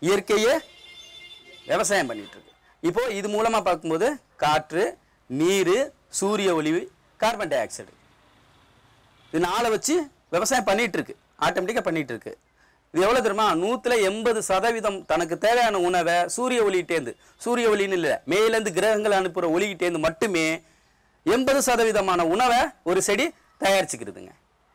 இயற்கையே விவசாயம் பண்ணிட்டு இருக்கு இப்போ இது மூலமா பார்க்கும்போது காற்று நீர் சூரிய ஒளி கார்பன் டை ஆக்சைடு இது நாளை வச்சு விவசாயம் பண்ணிட்டு இருக்கு ஆட்டோமேட்டிக்காக பண்ணிட்டு இருக்கு இது எவ்வளோ தெரியுமா நூற்றுல எண்பது சதவீதம் தனக்கு தேவையான உணவை சூரிய ஒளிகிட்டேந்து சூரிய ஒளின்னு இல்லை மேலேருந்து கிரகங்கள் அனுப்புகிற ஒளிகிட்டேந்து மட்டுமே எண்பது சதவீதமான உணவை ஒரு செடி தயாரிச்சுக்கிறதுங்க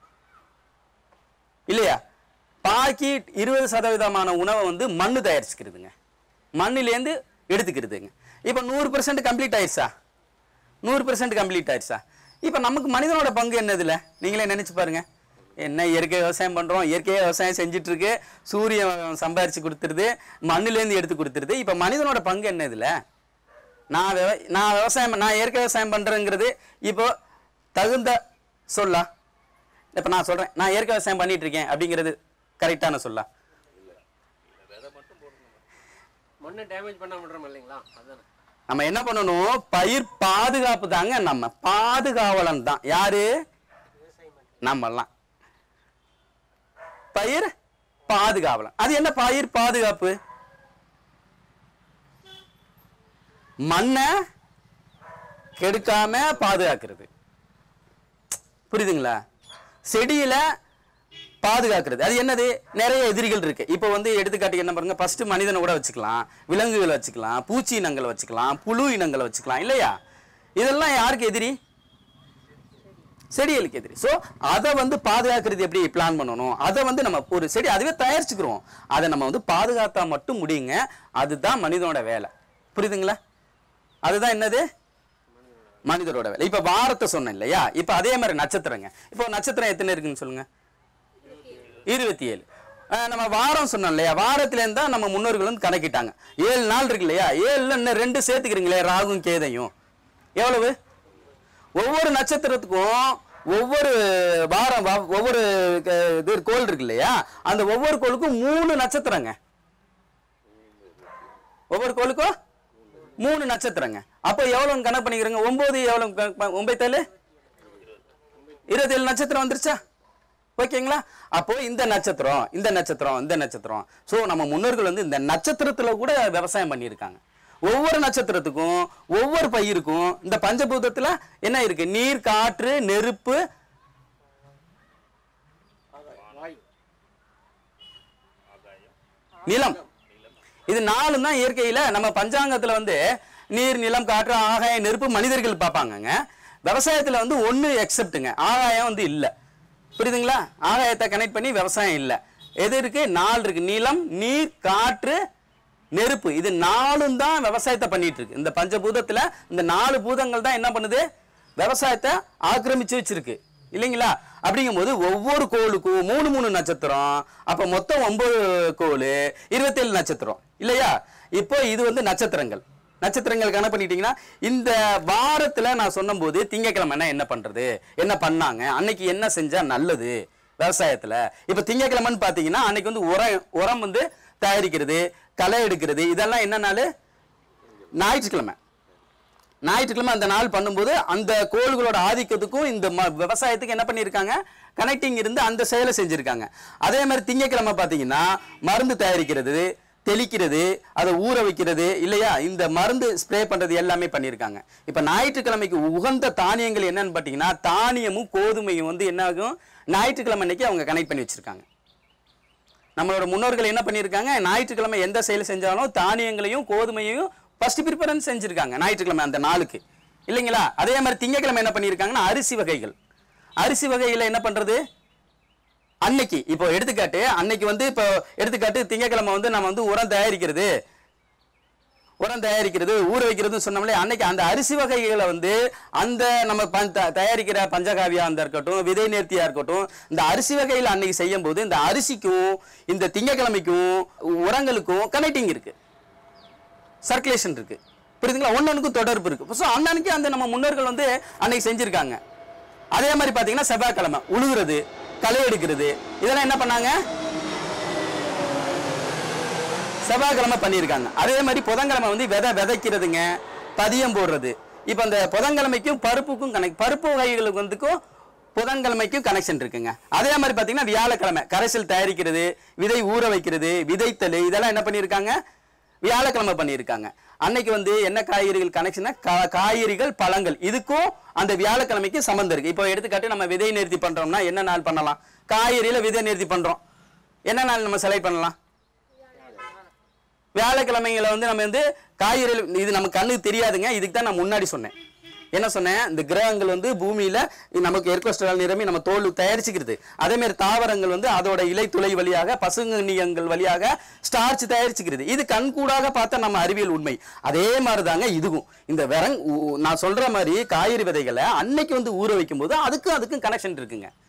இல்லையா பாக்கி இருபது சதவீதமான உணவை வந்து மண்ணு தயாரிச்சுக்கிறதுங்க மண்ணிலேருந்து எடுத்துக்கிறதுங்க இப்போ நூறு பெர்சன்ட் கம்ப்ளீட் ஆயிடுச்சா நூறு பெர்சன்ட் கம்ப்ளீட் ஆயிடுச்சா இப்போ நமக்கு மனிதனோட பங்கு என்ன இதில் நீங்களே நினச்சி பாருங்க என்ன இயற்கை விவசாயம் பண்ணுறோம் இயற்கையாக விவசாயம் செஞ்சுட்டு இருக்கு சூரியன் சம்பாரிச்சு கொடுத்துருது மண்ணுலேருந்து எடுத்து கொடுத்துருது இப்போ மனிதனோட பங்கு என்ன இதில் நான் விவ நான் விவசாயம் நான் இயற்கை விவசாயம் பண்ணுறேங்கிறது இப்போ தகுந்த சொல்லா இப்போ நான் சொல்கிறேன் நான் இயற்கை விவசாயம் பண்ணிட்டு இருக்கேன் அப்படிங்கிறது கரெக்டான சொல்லா மண்ணை டேமேஜ் பண்ண விடுறோம் இல்லைங்களா அதுதானே நம்ம என்ன பண்ணணும் பயிர் பாதுகாப்பு தாங்க நம்ம பாதுகாவலன் தான் யாரு நம்மெல்லாம் பயிர் பாதுகாவலன் அது என்ன பயிர் பாதுகாப்பு மண்ணை கெடுக்காம பாதுகாக்கிறது புரியுதுங்களா செடியில பாதுகாக்கிறது அது என்னது நிறைய எதிரிகள் இருக்கு இப்போ வந்து எடுத்துக்காட்டுக்கு என்ன பாருங்க ஃபர்ஸ்ட் மனிதனை கூட வச்சுக்கலாம் விலங்குகளை வச்சுக்கலாம் பூச்சி இனங்களை வச்சுக்கலாம் புழு இனங்களை வச்சுக்கலாம் இல்லையா இதெல்லாம் யாருக்கு எதிரி செடிகளுக்கு எதிரி ஸோ அதை வந்து பாதுகாக்கிறது எப்படி பிளான் பண்ணணும் அதை வந்து நம்ம ஒரு செடி அதுவே தயாரிச்சுக்கிறோம் அதை நம்ம வந்து பாதுகாத்தா மட்டும் முடியுங்க அதுதான் மனிதனோட வேலை புரியுதுங்களா அதுதான் என்னது மனிதரோட வேலை இப்போ வாரத்தை சொன்னேன் இல்லையா இப்போ அதே மாதிரி நட்சத்திரங்க இப்போ நட்சத்திரம் எத்தனை இருக்குன்னு சொல்லுங்க இருபத்தி ஏழு அஹ் நம்ம வாரம் சொன்னோம் இல்லையா வாரத்துலேருந்து தான் நம்ம முன்னோர்கள் வந்து கணக்கிட்டாங்க ஏழு நாள் இருக்கு இல்லையா ஏழுல இன்னும் ரெண்டு சேர்த்துக்கிறீங்களே ராகும் கேதையும் எவ்வளவு ஒவ்வொரு நட்சத்திரத்துக்கும் ஒவ்வொரு வாரம் வ- ஒவ்வொரு க- இது கோள் இருக்கு இல்லையா அந்த ஒவ்வொரு கோளுக்கும் மூணு நட்சத்திரங்க ஒவ்வொரு கோளுக்கும் மூணு நட்சத்திரங்க அப்போ எவ்வளோன்னு கணக்கு பண்ணிக்கிறீங்க ஒன்பது எவ்வளோ ஒன்பது ஏழு இருபத்தேழு நட்சத்திரம் வந்துருச்சா ஓகேங்களா அப்போ இந்த நட்சத்திரம் இந்த நட்சத்திரம் இந்த நட்சத்திரம் ஸோ நம்ம முன்னோர்கள் வந்து இந்த நட்சத்திரத்துல கூட விவசாயம் பண்ணியிருக்காங்க ஒவ்வொரு நட்சத்திரத்துக்கும் ஒவ்வொரு பயிருக்கும் இந்த பஞ்சபூதத்துல என்ன இருக்கு நீர் காற்று நெருப்பு வாயு நிலம் இது நாலு தான் இயற்கையில நம்ம பஞ்சாங்கத்துல வந்து நீர் நிலம் காற்று ஆகாயம் நெருப்பு மனிதர்கள் பார்ப்பாங்கங்க விவசாயத்துல வந்து ஒண்ணு எக்ஸப்ட்டுங்க ஆகாயம் வந்து இல்ல புரியுதுங்களா ஆகாயத்தை கனெக்ட் பண்ணி விவசாயம் இல்ல எது இருக்கு நாலு இருக்கு நிலம் நீர் காற்று நெருப்பு இது நாலும் தான் விவசாயத்தை பண்ணிட்டு இருக்கு இந்த பஞ்சபூதத்துல இந்த நாலு பூதங்கள் தான் என்ன பண்ணுது விவசாயத்தை ஆக்கிரமிச்சு வச்சிருக்கு இல்லைங்களா அப்படிங்கும்போது ஒவ்வொரு கோளுக்கும் மூணு மூணு நட்சத்திரம் அப்ப மொத்தம் ஒன்பது கோள் இருபத்தேழு நட்சத்திரம் இல்லையா இப்போ இது வந்து நட்சத்திரங்கள் நட்சத்திரங்கள் கணக்கு பண்ணிட்டீங்கன்னா இந்த வாரத்துல நான் சொன்னபோது திங்கக்கிழமைனா என்ன பண்றது என்ன பண்ணாங்க அன்னைக்கு என்ன செஞ்சா நல்லது விவசாயத்துல இப்ப திங்கக்கிழமைன்னு பாத்தீங்கன்னா அன்னைக்கு வந்து உரம் உரம் வந்து தயாரிக்கிறது களை எடுக்கிறது இதெல்லாம் என்ன நாள் ஞாயிற்றுக்கிழமை ஞாயிற்றுக்கிழமை அந்த நாள் பண்ணும்போது அந்த கோள்களோட ஆதிக்கத்துக்கும் இந்த ம- விவசாயத்துக்கு என்ன பண்ணியிருக்காங்க கனெக்டிங் இருந்து அந்த செயலை செஞ்சிருக்காங்க அதே மாதிரி திங்கக்கிழமை பார்த்தீங்கன்னா மருந்து தயாரிக்கிறது தெளிக்கிறது அதை ஊற வைக்கிறது இல்லையா இந்த மருந்து ஸ்ப்ரே பண்றது எல்லாமே பண்ணியிருக்காங்க இப்போ ஞாயிற்றுக்கிழமைக்கு உகந்த தானியங்கள் என்னன்னு பார்த்தீங்கன்னா தானியமும் கோதுமையும் வந்து என்ன ஆகும் ஞாயிற்றுக்கிழமை அன்னைக்கு அவங்க கனெக்ட் பண்ணி வச்சிருக்காங்க நம்மளோட முன்னோர்கள் என்ன பண்ணியிருக்காங்க ஞாயிற்றுக்கிழமை எந்த செயல் செஞ்சாலும் தானியங்களையும் கோதுமையையும் ஃபர்ஸ்ட் ப்ரிஃபரன்ஸ் செஞ்சிருக்காங்க ஞாயிற்றுக்கிழமை அந்த நாளுக்கு இல்லைங்களா அதே மாதிரி திங்கக்கிழமை என்ன பண்ணியிருக்காங்கன்னா அரிசி வகைகள் அரிசி வகையில் என்ன பண்றது அன்னைக்கு இப்போ எடுத்துக்காட்டு அன்னைக்கு வந்து இப்போ எடுத்துக்காட்டு திங்கக்கிழமை வந்து நம்ம வந்து உரம் தயாரிக்கிறது உரம் தயாரிக்கிறது ஊற வைக்கிறதுன்னு சொன்னோம்ல அன்னைக்கு அந்த அரிசி வகைகளை வந்து அந்த நம்ம ப- த- தயாரிக்கிற பஞ்சகாவியா இருந்தா இருக்கட்டும் விதை நேர்த்தியா இருக்கட்டும் இந்த அரிசி வகையில் அன்னைக்கு செய்யும் போது இந்த அரிசிக்கும் இந்த திங்கக்கிழமைக்கும் உரங்களுக்கும் கனெக்டிங் இருக்கு சர்க்குலேஷன் இருக்கு புரியுதுங்களா ஒன்னொன்னுக்கும் தொடர்பு இருக்கு ஸோ அன்னன்னைக்கு அந்த நம்ம முன்னோர்கள் வந்து அன்னைக்கு செஞ்சிருக்காங்க அதே மாதிரி பார்த்தீங்கன்னா செவ்வாய்க்கிழமை உழுகுறது களை எடுக்கிறது இதெல்லாம் என்ன பண்ணாங்க செவ்வாய்க்கிழமை பண்ணியிருக்காங்க அதே மாதிரி புதன்கிழமை வந்து விதை விதைக்கிறதுங்க பதியம் போடுறது இப்போ அந்த புதன்கிழமைக்கும் பருப்புக்கும் கணக்கு பருப்பு வகைகளுக்கு வந்துக்கும் புதன்கிழமைக்கும் கனெக்ஷன் இருக்குங்க அதே மாதிரி பார்த்தீங்கன்னா வியாழக்கிழமை கரைசல் தயாரிக்கிறது விதை ஊற வைக்கிறது விதைத்தல் இதெல்லாம் என்ன பண்ணியிருக்காங்க வியாழக்கிழமை பண்ணியிருக்காங்க அன்னைக்கு வந்து என்ன காய்கறிகள் கனெக்ஷனா காய்கறிகள் பழங்கள் இதுக்கும் அந்த வியாழக்கிழமைக்கு சம்மந்தம் இருக்கு இப்போ எடுத்துக்காட்டு நம்ம விதை நிறுத்தி பண்றோம்னா என்ன நாள் பண்ணலாம் காய்கறியில விதை நிறுத்தி பண்றோம் என்ன நாள் நம்ம செலக்ட் பண்ணலாம் வியாழக்கிழமைகளை வந்து நம்ம வந்து காய்கறிகள் இது நம்ம கண்ணுக்கு தெரியாதுங்க இதுக்கு தான் நான் முன்னாடி சொன்னேன் என்ன சொன்னேன் இந்த கிரகங்கள் வந்து பூமியில நமக்கு எர்கோஸ்டரால் நிரம்பி நம்ம தோல் தயாரிச்சுக்கிறது அதே மாதிரி தாவரங்கள் வந்து அதோட இலை துளை வழியாக பசுங்கனியங்கள் வழியாக ஸ்டார்ச் தயாரிச்சுக்கிறது இது கண்கூடாக பார்த்த நம்ம அறிவியல் உண்மை அதே மாதிரி தாங்க இதுவும் இந்த விரங் ஊ- நான் சொல்ற மாதிரி காய்கறி விதைகளை அன்னைக்கு வந்து ஊற வைக்கும் போது அதுக்கும் அதுக்கும் கனெக்ஷன் இருக்குங்க